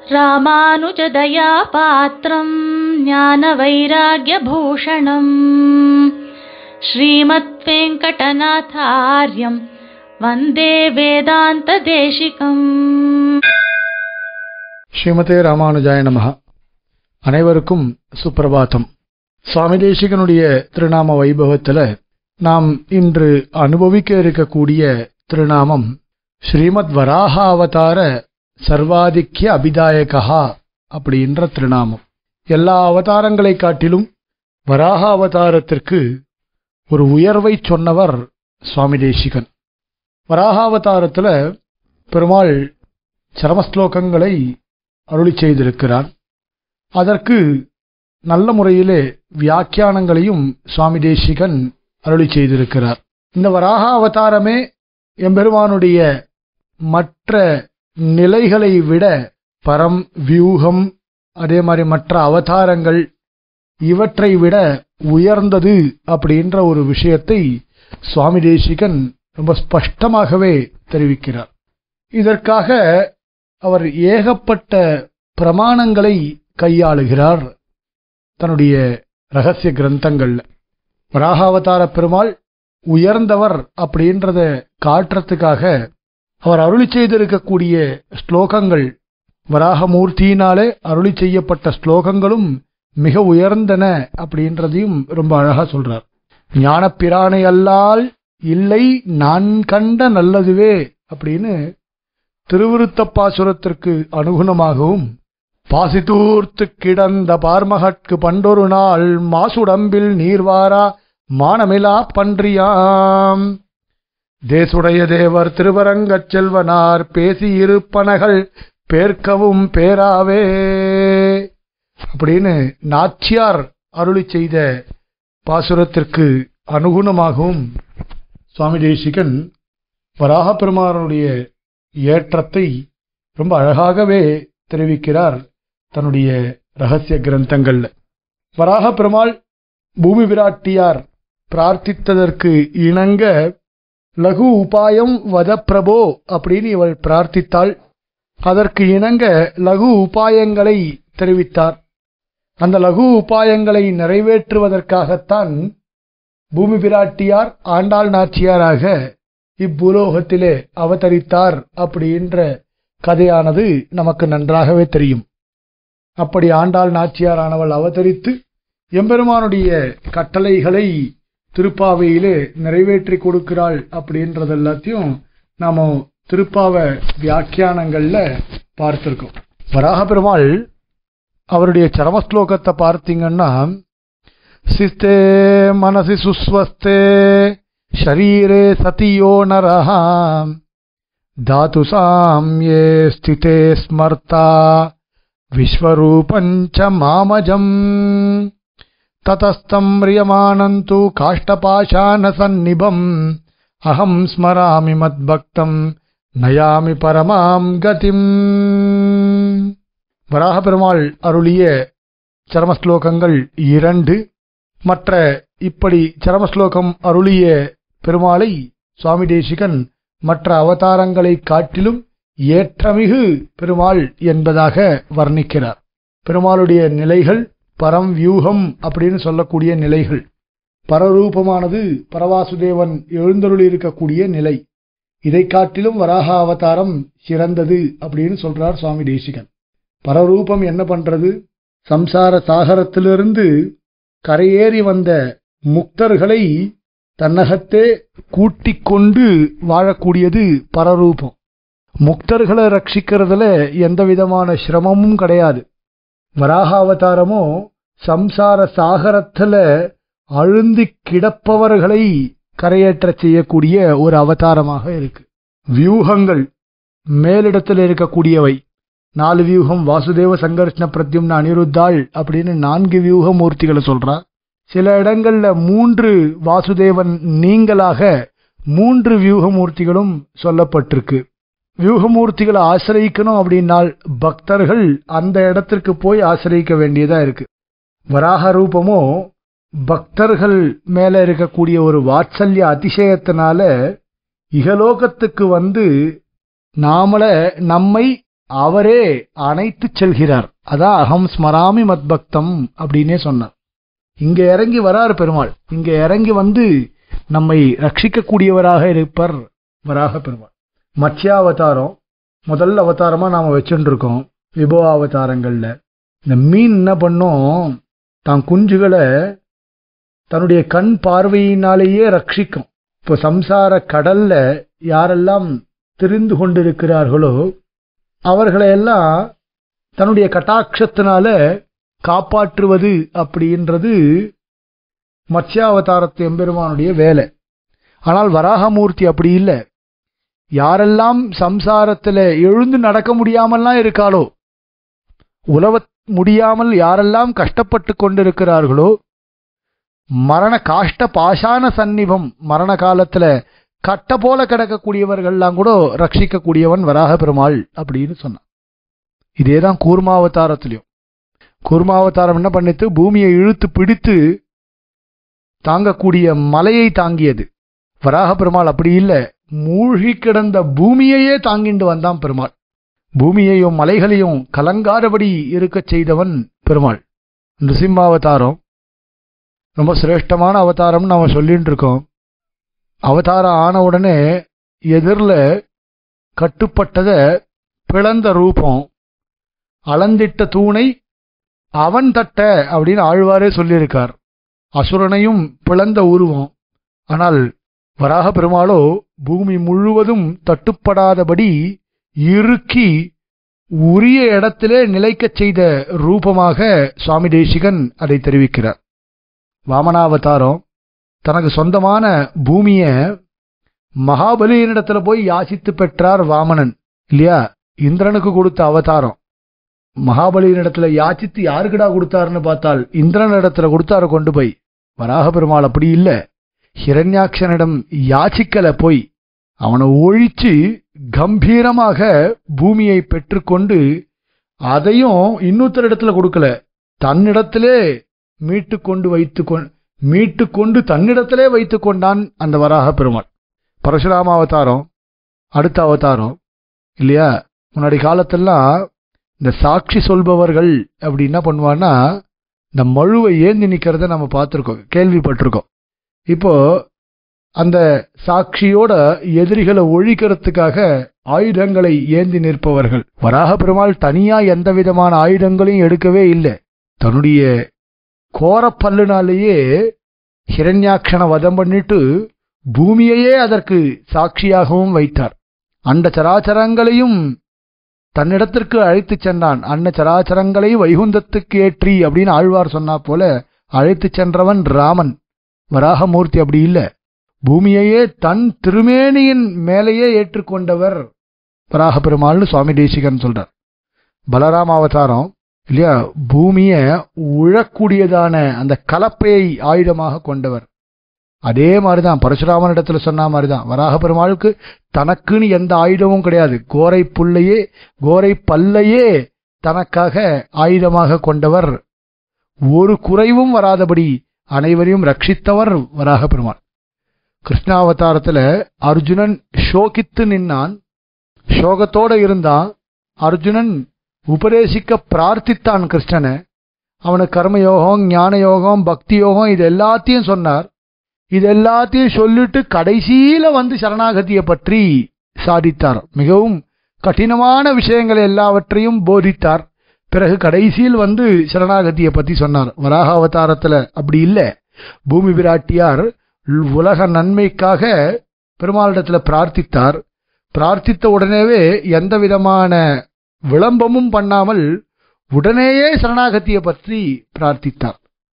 रामानुजदयापात्रम् ज्ञानवैराग्यभूषणम् श्रीमद्वेङ्कटनाथार्यम् वन्दे वेदान्तदेशिकम् ஸ்ரீமதே ராமானுஜாய நமஹ அனைவருக்கும் சுப்பிரபாதம் சுவாமி தேசிகனுடைய திருநாம வைபவத்தில் நாம் இன்று அனுபவிக்க இருக்கக்கூடிய திருநாமம் ஸ்ரீமத் வராக அவதார சர்வாதிக்கிய அபிதாயகா அப்படின்ற திருநாமம் எல்லா அவதாரங்களை காட்டிலும் வராக அவதாரத்திற்கு ஒரு உயர்வை சொன்னவர் சுவாமி தேசிகன் வராக அவதாரத்தில் பெருமாள் சரமஸ்லோகங்களை அருளி செய்திருக்கிறார் அதற்கு நல்ல முறையிலே வியாக்கியானங்களையும் சுவாமி தேசிகன் அருளி செய்திருக்கிறார் இந்த வராக அவதாரமே எம்பெருமானுடைய மற்ற நிலைகளை விட பரம் வியூகம் அதே மாதிரி மற்ற அவதாரங்கள் இவற்றை விட உயர்ந்தது அப்படின்ற ஒரு விஷயத்தை சுவாமி தேசிகன் ரொம்ப ஸ்பஷ்டமாகவே தெரிவிக்கிறார் இதற்காக அவர் ஏகப்பட்ட பிரமாணங்களை கையாளுகிறார் தன்னுடைய ரகசிய கிரந்தங்கள்ல வராகாவதார பெருமாள் உயர்ந்தவர் அப்படின்றத காட்டுறதுக்காக அவர் அருளி செய்திருக்கக்கூடிய ஸ்லோகங்கள் வராகமூர்த்தியினாலே அருளி செய்யப்பட்ட ஸ்லோகங்களும் மிக உயர்ந்தன அப்படின்றதையும் ரொம்ப அழகா சொல்றார் ஞானப்பிரானை அல்லால் இல்லை நான் கண்ட நல்லதுவே அப்படின்னு திருவிருத்தப்பாசுரத்திற்கு அனுகுணமாகவும் பாசிதூர்த்து கிடந்த பார்மகட்கு பண்டொரு நாள் மாசுடம்பில் நீர்வாரா மானமிலா பன்றியாம் தேசுடைய தேவர் திருவரங்கச் செல்வனார் பேசியிருப்பனகள் பேர்க்கவும் பேராவே அப்படின்னு நாச்சியார் அருளி செய்த பாசுரத்திற்கு அனுகுணமாகவும் சுவாமி தேசிகன் வராக பெருமானுடைய ஏற்றத்தை ரொம்ப அழகாகவே தெரிவிக்கிறார் தன்னுடைய ரகசிய கிரந்தங்கள்ல வராக பெருமாள் பூமி விராட்டியார் பிரார்த்தித்ததற்கு இணங்க லகு உபாயம் வத பிரபோ அப்படின்னு இவள் பிரார்த்தித்தாள் அதற்கு இணங்க லகு உபாயங்களை தெரிவித்தார் அந்த லகு உபாயங்களை நிறைவேற்றுவதற்காகத்தான் பூமி பிராட்டியார் ஆண்டாள் நாச்சியாராக இப்பூலோகத்திலே அவதரித்தார் அப்படின்ற கதையானது நமக்கு நன்றாகவே தெரியும் அப்படி ஆண்டாள் நாச்சியாரானவள் அவதரித்து எம்பெருமானுடைய கட்டளைகளை திருப்பாவையிலே நிறைவேற்றி கொடுக்கிறாள் அப்படின்றது எல்லாத்தையும் நாம திருப்பாவ வியாக்கியானங்கள்ல பார்த்திருக்கோம் வராக பெருமாள் அவருடைய சரமஸ்லோகத்தை பார்த்தீங்கன்னா சிஸ்தே மனசி சுஸ்வஸ்தே शरीरे सति यो नरः धातु साम्ये स्थिते स्मर्ता विश्वरूपम् च मामजम् ततस्तम् म्रियमाणम् तु काष्ठपाशानसन्निभम् अहम् स्मरामि मद्भक्तम् நயாமி பரமாம் கதிம் வராக பெருமாள் அருளிய சரமஸ்லோகங்கள் இரண்டு மற்ற இப்படி சரமஸ்லோகம் அருளிய பெருமாளை சுவாமி தேசிகன் மற்ற அவதாரங்களை காட்டிலும் ஏற்றமிகு பெருமாள் என்பதாக வர்ணிக்கிறார் பெருமாளுடைய நிலைகள் பரம் வியூகம் அப்படின்னு சொல்லக்கூடிய நிலைகள் பரரூபமானது பரவாசுதேவன் எழுந்தருளி இருக்கக்கூடிய நிலை இதை காட்டிலும் வராக அவதாரம் சிறந்தது அப்படின்னு சொல்றார் சுவாமி தேசிகன் பரரூபம் என்ன பண்றது சம்சார சாகரத்திலிருந்து கரையேறி வந்த முக்தர்களை தன்னகத்தே கூட்டிக் கொண்டு வாழக்கூடியது பரரூபம் முக்தர்களை ரட்சிக்கிறதுல எந்த விதமான சிரமமும் கிடையாது வராக அவதாரமோ சம்சார சாகரத்துல அழுந்தி கிடப்பவர்களை கரையேற்ற செய்யக்கூடிய ஒரு அவதாரமாக இருக்கு வியூகங்கள் மேலிடத்தில் இருக்கக்கூடியவை நாலு வியூகம் வாசுதேவ சங்கர்ஷ்ண பிரத்யும்ன அனிருத்தாள் அப்படின்னு நான்கு வியூக மூர்த்திகளை சொல்றா சில இடங்கள்ல மூன்று வாசுதேவன் நீங்களாக மூன்று வியூகமூர்த்திகளும் சொல்லப்பட்டிருக்கு வியூகமூர்த்திகளை ஆசிரியக்கணும் அப்படின்னால் பக்தர்கள் அந்த இடத்திற்கு போய் ஆசிரியக்க வேண்டியதா இருக்கு வராக ரூபமோ பக்தர்கள் மேல இருக்கக்கூடிய ஒரு வாத்சல்ய அதிசயத்தினால இகலோகத்துக்கு வந்து நாமள நம்மை அவரே அணைத்து செல்கிறார் அதான் அகம் ஸ்மராமி மத்பக்தம் அப்படின்னே சொன்னார் இங்க இறங்கி வரார் பெருமாள் இங்க இறங்கி வந்து நம்மை ரட்சிக்கக்கூடியவராக இருப்பர் வராக பெருமாள் மத்யாவதாரம் முதல் அவதாரமா நாம வச்சுட்டு இருக்கோம் விபோ அவதாரங்கள்ல இந்த மீன் என்ன பண்ணும் தான் குஞ்சுகளை தன்னுடைய கண் பார்வையினாலேயே ரட்சிக்கும் இப்போ சம்சார கடல்ல யாரெல்லாம் திரிந்து கொண்டிருக்கிறார்களோ அவர்களை எல்லாம் தன்னுடைய கட்டாட்சத்தினால காப்பாற்றுவது அப்படின்றது மத்ஸ்யாவதாரத்து எம்பெருமானுடைய வேலை ஆனால் வராகமூர்த்தி அப்படி இல்லை யாரெல்லாம் சம்சாரத்துல எழுந்து நடக்க முடியாமல்லாம் இருக்காளோ உலவ முடியாமல் யாரெல்லாம் கஷ்டப்பட்டு கொண்டிருக்கிறார்களோ மரண காஷ்ட பாஷான சந்நிபம் மரண காலத்துல கட்ட போல கிடக்கக்கூடியவர்கள்லாம் கூட ரட்சிக்கக்கூடியவன் வராக பெருமாள் அப்படின்னு சொன்னான் இதேதான் கூர்மாவதாரத்திலையும் கூர்மாவதாரம் என்ன பண்ணித்து பூமியை இழுத்து பிடித்து தாங்கக்கூடிய மலையை தாங்கியது வராக பெருமாள் அப்படி இல்லை மூழ்கி கிடந்த பூமியையே தாங்கிண்டு வந்தான் பெருமாள் பூமியையும் மலைகளையும் கலங்காதபடி இருக்கச் செய்தவன் பெருமாள் நிருசிம்மாவதாரம் ரொம்ப சிரேஷ்டமான அவதாரம்னு நாம சொல்லிட்டு இருக்கோம் அவதாரம் ஆன உடனே எதிரில் கட்டுப்பட்டத பிளந்த ரூபம் அளந்திட்ட தூணை அவன் தட்ட அப்படின்னு ஆழ்வாரே சொல்லியிருக்கார் அசுரனையும் பிளந்த உருவம் ஆனால் வராக பெருமாளோ பூமி முழுவதும் தட்டுப்படாதபடி இறுக்கி உரிய இடத்திலே நிலைக்கச் செய்த ரூபமாக சுவாமி தேசிகன் அதை தெரிவிக்கிறார் வாமனாவதாரம் தனக்கு சொந்தமான பூமிய மகாபலியினிடத்துல போய் யாசித்து பெற்றார் வாமனன் இல்லையா இந்திரனுக்கு கொடுத்த அவதாரம் மகாபலியினிடத்துல யாச்சித்து யாருக்குடா கொடுத்தாருன்னு பார்த்தால் இந்திரன் இடத்துல கொடுத்தாரு கொண்டு போய் வராக பெருமாள் அப்படி இல்ல ஹிரண்யாட்சனிடம் யாச்சிக்கல போய் அவனை ஒழிச்சு கம்பீரமாக பூமியை பெற்றுக்கொண்டு அதையும் இன்னொருத்தர் இடத்துல கொடுக்கல தன்னிடத்திலே மீட்டு கொண்டு வைத்து மீட்டு கொண்டு தன்னிடத்திலே வைத்து கொண்டான் அந்த வராக பெருமாள் பரசுராம அவதாரம் அடுத்த அவதாரம் இல்லையா முன்னாடி காலத்தெல்லாம் இந்த சாட்சி சொல்பவர்கள் அப்படி என்ன பண்ணுவான்னா இந்த மழுவை ஏந்தி நிக்கிறத நம்ம பார்த்துருக்கோம் கேள்விப்பட்டிருக்கோம் இப்போ அந்த சாட்சியோட எதிரிகளை ஒழிக்கிறதுக்காக ஆயுதங்களை ஏந்தி நிற்பவர்கள் வராக பெருமாள் தனியா எந்த விதமான ஆயுதங்களையும் எடுக்கவே இல்லை தன்னுடைய கோரப்பல்லுனாலேயே ஹிரண்யாட்சண வதம் பண்ணிட்டு பூமியையே அதற்கு சாட்சியாகவும் வைத்தார் அந்த சராச்சரங்களையும் தன்னிடத்திற்கு அழைத்துச் சென்றான் அன்ன சராச்சரங்களை வைகுந்தத்துக்கு ஏற்றி அப்படின்னு ஆழ்வார் சொன்னா போல அழைத்துச் சென்றவன் ராமன் வராகமூர்த்தி அப்படி இல்லை பூமியையே தன் திருமேனியின் மேலேயே ஏற்றுக்கொண்டவர் வராக பெருமாள்னு சுவாமி தேசிகன் சொல்றார் பலராம அவதாரம் இல்லையா பூமிய உழக்கூடியதான அந்த கலப்பையை ஆயுதமாக கொண்டவர் அதே மாதிரிதான் பரசுராமன் இடத்துல சொன்ன மாதிரிதான் வராக பெருமாளுக்கு தனக்குன்னு எந்த ஆயுதமும் கிடையாது கோரை புல்லையே கோரை பல்லையே தனக்காக ஆயுதமாக கொண்டவர் ஒரு குறைவும் வராதபடி அனைவரையும் ரட்சித்தவர் வராக பெருமாள் கிருஷ்ணாவதாரத்துல அர்ஜுனன் ஷோகித்து நின்னான் ஷோகத்தோட இருந்தான் அர்ஜுனன் உபதேசிக்க பிரார்த்தித்தான் கிருஷ்ணனை அவனுக்கு கர்மயோகம் ஞான யோகம் பக்தி யோகம் இது எல்லாத்தையும் சொன்னார் இது எல்லாத்தையும் சொல்லிட்டு கடைசியில வந்து சரணாகதியை பற்றி சாதித்தார் மிகவும் கடினமான விஷயங்கள் எல்லாவற்றையும் போதித்தார் பிறகு கடைசியில் வந்து சரணாகதியை பத்தி சொன்னார் வராக அவதாரத்துல அப்படி இல்லை பூமி விராட்டியார் உலக நன்மைக்காக பெருமாளிடத்துல பிரார்த்தித்தார் பிரார்த்தித்த உடனேவே எந்த விதமான விளம்பமும் பண்ணாமல் உடனேயே சரணாகதியை பற்றி பிரார்த்தித்தார்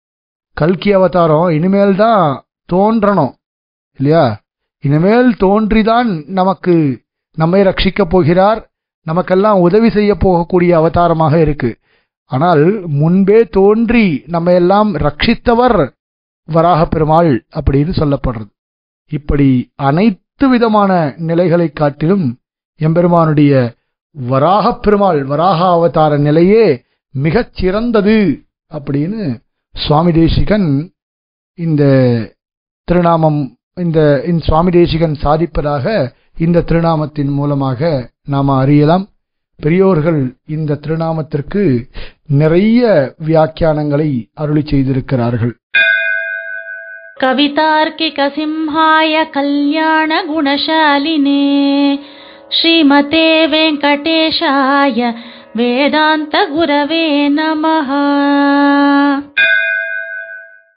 கல்கி அவதாரம் இனிமேல் தான் தோன்றணும் இல்லையா இனிமேல் தோன்றிதான் நமக்கு நம்மை ரட்சிக்கப் போகிறார் நமக்கெல்லாம் உதவி செய்ய போகக்கூடிய அவதாரமாக இருக்கு ஆனால் முன்பே தோன்றி நம்ம எல்லாம் ரட்சித்தவர் வராக பெருமாள் அப்படின்னு சொல்லப்படுறது இப்படி அனைத்து விதமான நிலைகளை காட்டிலும் எம்பெருமானுடைய வராக பெருமாள் வராக அவதார நிலையே மிகச் சிறந்தது அப்படின்னு சுவாமி தேசிகன் இந்த திருநாமம் இந்த இந்த சுவாமி தேசிகன் சாதிப்பதாக இந்த திருநாமத்தின் மூலமாக நாம் அறியலாம் பெரியோர்கள் இந்த திருநாமத்திற்கு நிறைய வியாக்கியானங்களை அருளி செய்திருக்கிறார்கள் कवितार्किकसिंहाय कल्याणगुणशालिने श्रीमते वेङ्कटेशाय वेदान्तगुरवे नमः